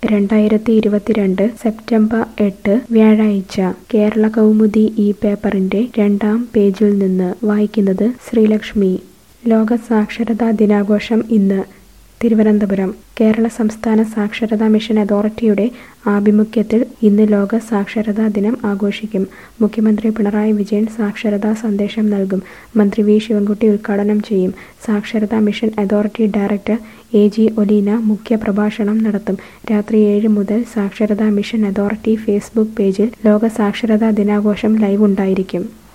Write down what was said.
രണ്ടായിരത്തി ഇരുപത്തിരണ്ട് സെപ്റ്റംബർ എട്ട് വ്യാഴാഴ്ച കേരള കൗമുദി ഈ പേപ്പറിന്റെ രണ്ടാം പേജിൽ നിന്ന് വായിക്കുന്നത് ശ്രീലക്ഷ്മി ലോക സാക്ഷരതാ ദിനാഘോഷം ഇന്ന് തിരുവനന്തപുരം കേരള സംസ്ഥാന സാക്ഷരതാ മിഷൻ അതോറിറ്റിയുടെ ആഭിമുഖ്യത്തിൽ ഇന്ന് ലോക സാക്ഷരതാ ദിനം ആഘോഷിക്കും മുഖ്യമന്ത്രി പിണറായി വിജയൻ സാക്ഷരതാ സന്ദേശം നൽകും മന്ത്രി വി ശിവൻകുട്ടി ഉദ്ഘാടനം ചെയ്യും സാക്ഷരതാ mission authority director A G Oleena മുഖ്യപ്രഭാഷണം നടത്തും രാത്രി ഏഴ് മുതൽ സാക്ഷരതാ മിഷൻ അതോറിറ്റി ഫേസ്ബുക്ക് പേജിൽ ലോക സാക്ഷരതാ ദിനാഘോഷം ലൈവ് ഉണ്ടായിരിക്കും